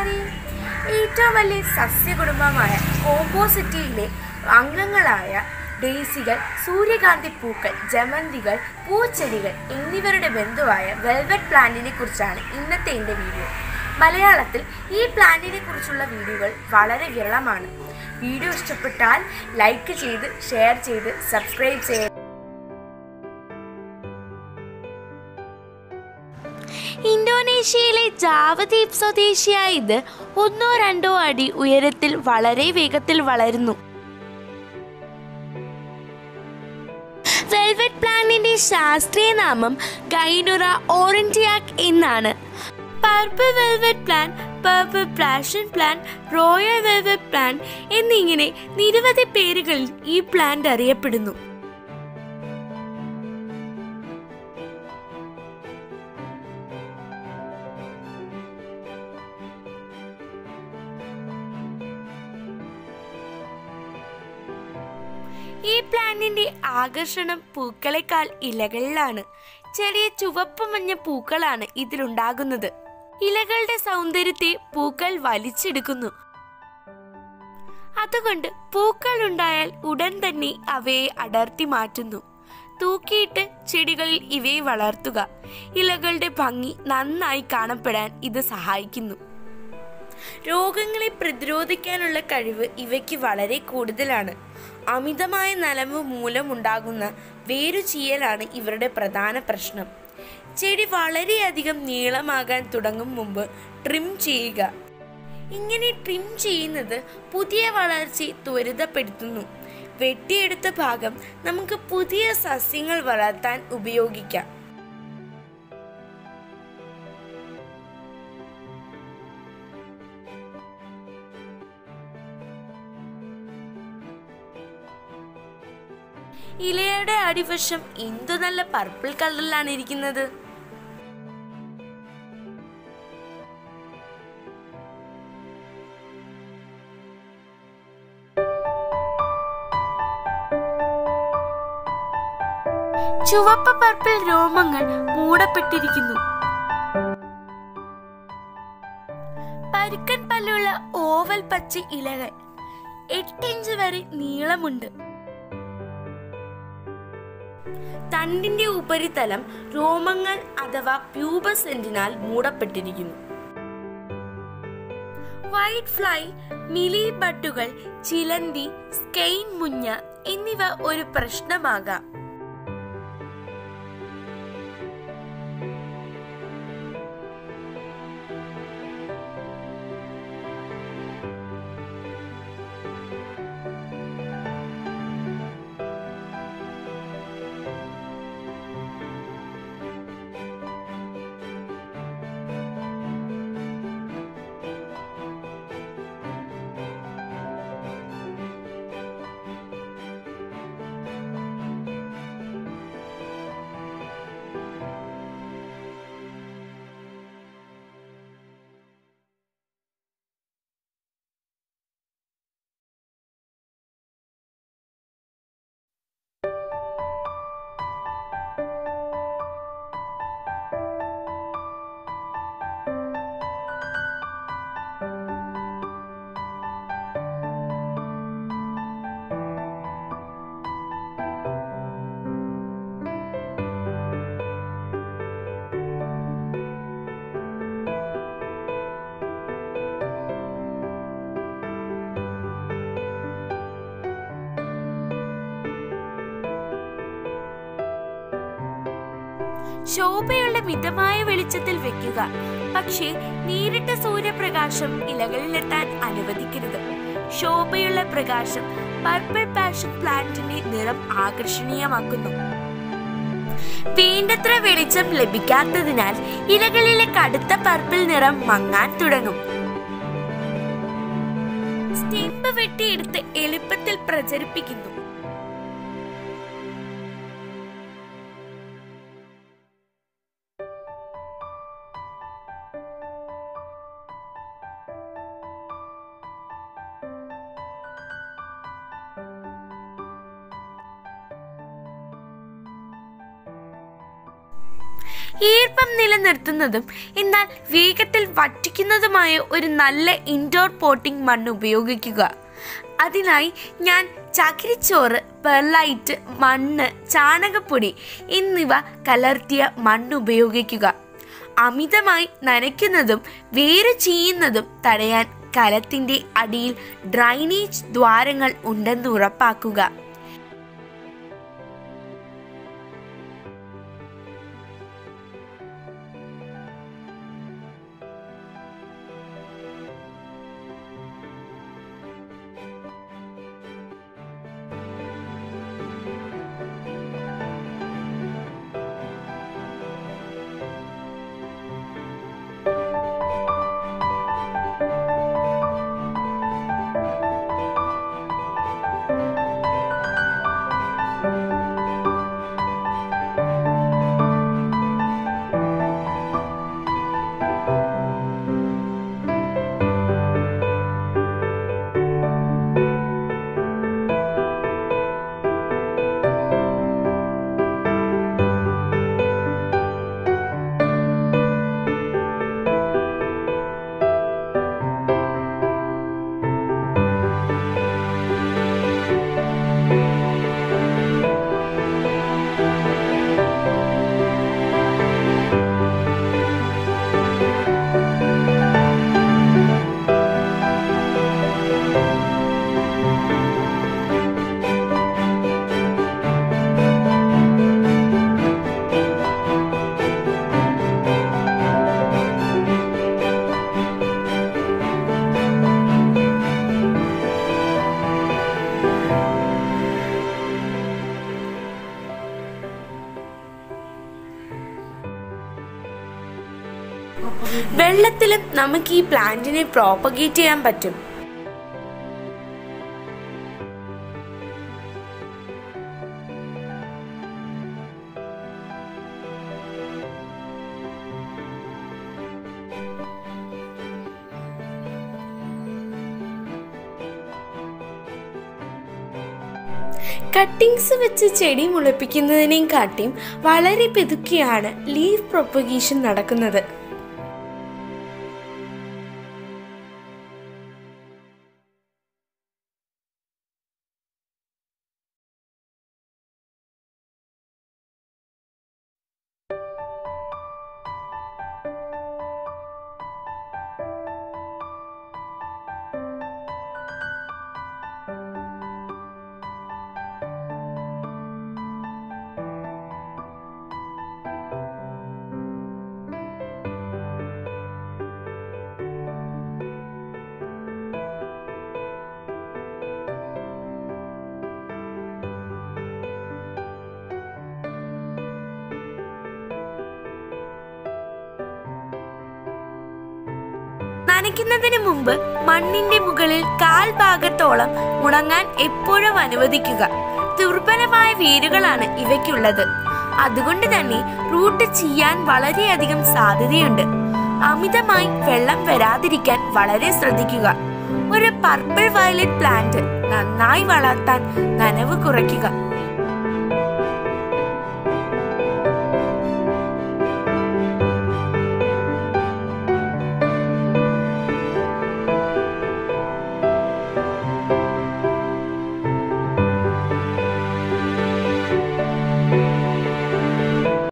കൂട്ടുകാരെ ഏറ്റവും വലിയ സസ്യകുടുംബമായ കോമ്പോസിറ്റിയിലെ അംഗങ്ങളായ ഡെയ്സികൾ സൂര്യകാന്തി പൂക്കൾ ജമന്തികൾ പൂച്ചെടികൾ എന്നിവരുടെ ബന്ധുവായ വെൽവെറ്റ് പ്ലാന്റിനെ കുറിച്ചാണ് ഇന്നത്തെ എൻ്റെ വീഡിയോ മലയാളത്തിൽ ഈ പ്ലാന്റിനെ കുറിച്ചുള്ള വീഡിയോകൾ വളരെ വിരളമാണ് വീഡിയോ ഇഷ്ടപ്പെട്ടാൽ ലൈക്ക് ചെയ്ത് ഷെയർ ചെയ്ത് സബ്സ്ക്രൈബ് ചെയ്ത് ഇന്തോനേഷ്യയിലെ ജാവദ്വീപ് സ്വദേശിയായ ഇത് ഒന്നോ രണ്ടോ അടി ഉയരത്തിൽ വളരെ വേഗത്തിൽ വളരുന്നു വെൽവെറ്റ് പ്ലാന്റിന്റെ ശാസ്ത്രീയ നാമം ഗൈനുറ ഓറഞ്ചിയാക് എന്നാണ് purple velvet plant purple passion plant royal velvet plant എന്നിങ്ങനെ നിരവധി പേരുകളിൽ ഈ പ്ലാന്റ് അറിയപ്പെടുന്നു ഈ പ്ലാന്റിന്റെ ആകർഷണം പൂക്കളെക്കാൾ ഇലകളിലാണ് ചെറിയ ചുവപ്പ് മഞ്ഞ പൂക്കളാണ് ഇതിലുണ്ടാകുന്നത് ഇലകളുടെ സൗന്ദര്യത്തെ പൂക്കൾ വലിച്ചെടുക്കുന്നു അതുകൊണ്ട് പൂക്കൾ ഉണ്ടായാൽ ഉടൻ തന്നെ അവയെ അടർത്തി മാറ്റുന്നു തൂക്കിയിട്ട് ചെടികളിൽ ഇവയെ വളർത്തുക ഇലകളുടെ ഭംഗി നന്നായി കാണപ്പെടാൻ ഇത് സഹായിക്കുന്നു രോഗങ്ങളെ പ്രതിരോധിക്കാനുള്ള കഴിവ് ഇവയ്ക്ക് വളരെ കൂടുതലാണ് അമിതമായ നനവ് മൂലമുണ്ടാകുന്ന വേരുചീയലാണ് ഇവരുടെ പ്രധാന പ്രശ്നം ചെടി വളരെയധികം നീളമാകാൻ തുടങ്ങും മുമ്പ് ട്രിം ചെയ്യുക ഇങ്ങനെ ട്രിം ചെയ്യുന്നത് പുതിയ വളർച്ചയെ ത്വരിതപ്പെടുത്തുന്നു വെട്ടിയെടുത്ത ഭാഗം നമുക്ക് പുതിയ സസ്യങ്ങൾ വളർത്താൻ ഉപയോഗിക്കാം ഇലയുടെ അടിവശം എന്തു നല്ല പർപ്പിൾ കളറിലാണ് ഇരിക്കുന്നത് ചുവപ്പ് പർപ്പിൾ രോമങ്ങൾ മൂടപ്പെട്ടിരിക്കുന്നു പരുക്കൻ പല്ലുള്ള ഓവൽ പച്ച ഇലകൾ എട്ടിഞ്ച് വരെ നീളമുണ്ട് തണ്ടിന്റെ ഉപരിതലം രോമങ്ങൾ അഥവാ പ്യൂബസെന്റിനാൽ മൂടപ്പെട്ടിരിക്കുന്നു വൈറ്റ് ഫ്ലൈ മിലി ബട്ടുകൾ ചിലന്തി സ്കെയിൻ മുഞ്ഞ എന്നിവ ഒരു പ്രശ്നമാകാം ശോഭയുള്ള മിതമായ വെളിച്ചത്തിൽ വെക്കുക പക്ഷേ നേരിട്ട സൂര്യപ്രകാശം ഇലകളിലെത്താൻ അനുവദിക്കരുത് ശോഭയുള്ള പ്രകാശം പർപ്പിൾ പാഷൻ പ്ലാന്റിന്റെ നിറം ആകർഷണീയമാക്കുന്നു വേണ്ടത്ര വെളിച്ചം ലഭിക്കാത്തതിനാൽ ഇലകളിലെ കടുത്ത പർപ്പിൾ നിറം മങ്ങാൻ തുടങ്ങും സ്റ്റെമ്പ് വെട്ടിയെടുത്ത് എളുപ്പത്തിൽ പ്രചരിപ്പിക്കുന്നു ഈർപ്പം നിലനിർത്തുന്നതും എന്നാൽ വേഗത്തിൽ വറ്റിക്കുന്നതുമായ ഒരു നല്ല ഇൻഡോർ പോട്ടിംഗ് മണ്ണ് ഉപയോഗിക്കുക അതിനായി ഞാൻ ചകിരിച്ചോറ് പെർലൈറ്റ് മണ്ണ് ചാണകപ്പൊടി എന്നിവ കലർത്തിയ മണ്ണ് ഉപയോഗിക്കുക അമിതമായി നനയ്ക്കുന്നതും വേര് ചെയ്യുന്നതും തടയാൻ കലത്തിന്റെ അടിയിൽ ഡ്രൈനേജ് ദ്വാരങ്ങൾ ഉണ്ടെന്ന് ഉറപ്പാക്കുക വെള്ളത്തിലും നമുക്ക് ഈ പ്ലാന്റിനെ പ്രോപ്പഗേറ്റ് ചെയ്യാൻ പറ്റും കട്ടിങ്സ് വെച്ച് ചെടി മുളപ്പിക്കുന്നതിനേയും കാട്ടിയും വളരെ പെതുക്കിയാണ് ലീഫ് പ്രൊപ്പഗേഷൻ നടക്കുന്നത് നനയ്ക്കുന്നതിന് മുമ്പ് മണ്ണിന്റെ മുകളിൽ കാൽ ഭാഗത്തോളം ഉണങ്ങാൻ എപ്പോഴും അനുവദിക്കുക ദുർബലമായ വേരുകളാണ് ഇവയ്ക്കുള്ളത് അതുകൊണ്ട് തന്നെ റൂട്ട് ചെയ്യാൻ വളരെയധികം സാധ്യതയുണ്ട് അമിതമായി വെള്ളം വരാതിരിക്കാൻ വളരെ ശ്രദ്ധിക്കുക ഒരു പർപ്പിൾ വയലറ്റ് പ്ലാന്റ് നന്നായി വളർത്താൻ നനവ് കുറയ്ക്കുക